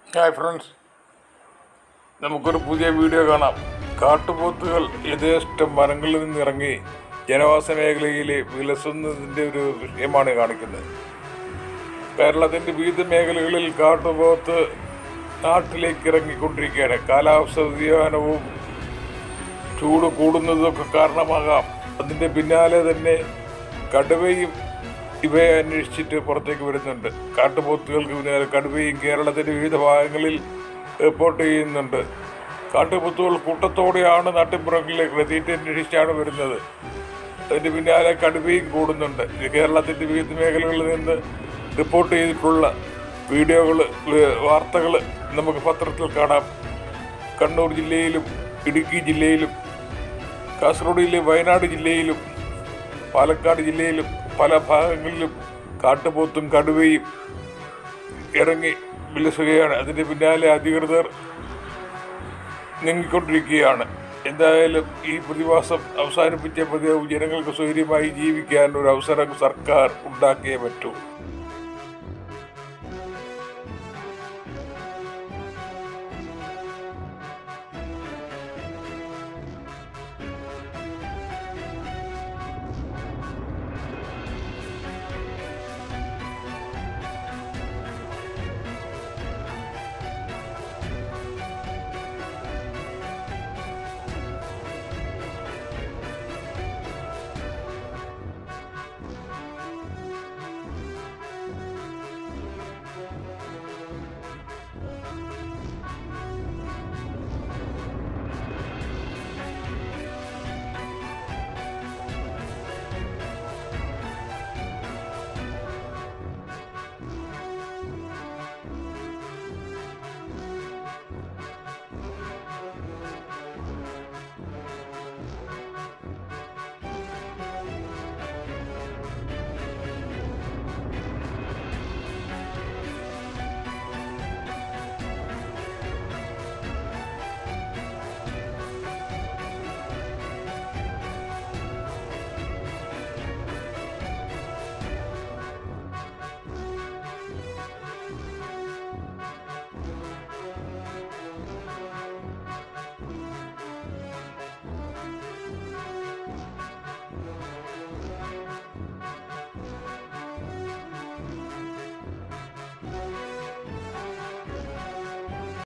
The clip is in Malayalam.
ഹായ് ഫ്രണ്ട്സ് നമുക്കൊരു പുതിയ വീഡിയോ കാണാം കാട്ടുപോത്തുകൾ യഥേഷ്ടം വനങ്ങളിൽ നിന്നിറങ്ങി ജനവാസ മേഖലയിൽ വിലസുന്നതിൻ്റെ ഒരു വിഷയമാണ് കാണിക്കുന്നത് കേരളത്തിൻ്റെ വിവിധ മേഖലകളിൽ കാട്ടുപോത്ത് നാട്ടിലേക്ക് ഇറങ്ങിക്കൊണ്ടിരിക്കുകയാണ് കാലാവസ്ഥ വ്യതിയാനവും ചൂട് കൂടുന്നതൊക്കെ കാരണമാകാം അതിൻ്റെ പിന്നാലെ തന്നെ കടുവയും ഇവയെ അന്വേഷിച്ചിട്ട് പുറത്തേക്ക് വരുന്നുണ്ട് കാട്ടുപോത്തുകൾക്ക് പിന്നാലെ കടുവയും കേരളത്തിൻ്റെ വിവിധ ഭാഗങ്ങളിൽ റിപ്പോർട്ട് ചെയ്യുന്നുണ്ട് കാട്ടുപോത്തുകൾ കൂട്ടത്തോടെയാണ് നാട്ടിൻപുറങ്ങളിലേക്ക് തീറ്റ അന്വേഷിച്ചാണ് വരുന്നത് അതിൻ്റെ പിന്നാലെ കടുവയും കൂടുന്നുണ്ട് ഇത് കേരളത്തിൻ്റെ വിവിധ മേഖലകളിൽ നിന്ന് റിപ്പോർട്ട് ചെയ്തിട്ടുള്ള വീഡിയോകൾ വാർത്തകൾ നമുക്ക് പത്രത്തിൽ കാണാം കണ്ണൂർ ജില്ലയിലും ഇടുക്കി ജില്ലയിലും കാസർഗോഡ് ജില്ലയിൽ വയനാട് ജില്ലയിലും പാലക്കാട് ജില്ലയിലും പല ഭാഗങ്ങളിലും കാട്ടുപോത്തും കടുവയും ഇറങ്ങി വിലസുകയാണ് അതിൻ്റെ പിന്നാലെ അധികൃതർ നീങ്ങിക്കൊണ്ടിരിക്കുകയാണ് എന്തായാലും ഈ പ്രതിഭാസം അവസാനിപ്പിച്ച മതിയാവും ജനങ്ങൾക്ക് സ്വൈര്യമായി ജീവിക്കാൻ ഒരു അവസരം സർക്കാർ ഉണ്ടാക്കിയേ പറ്റൂ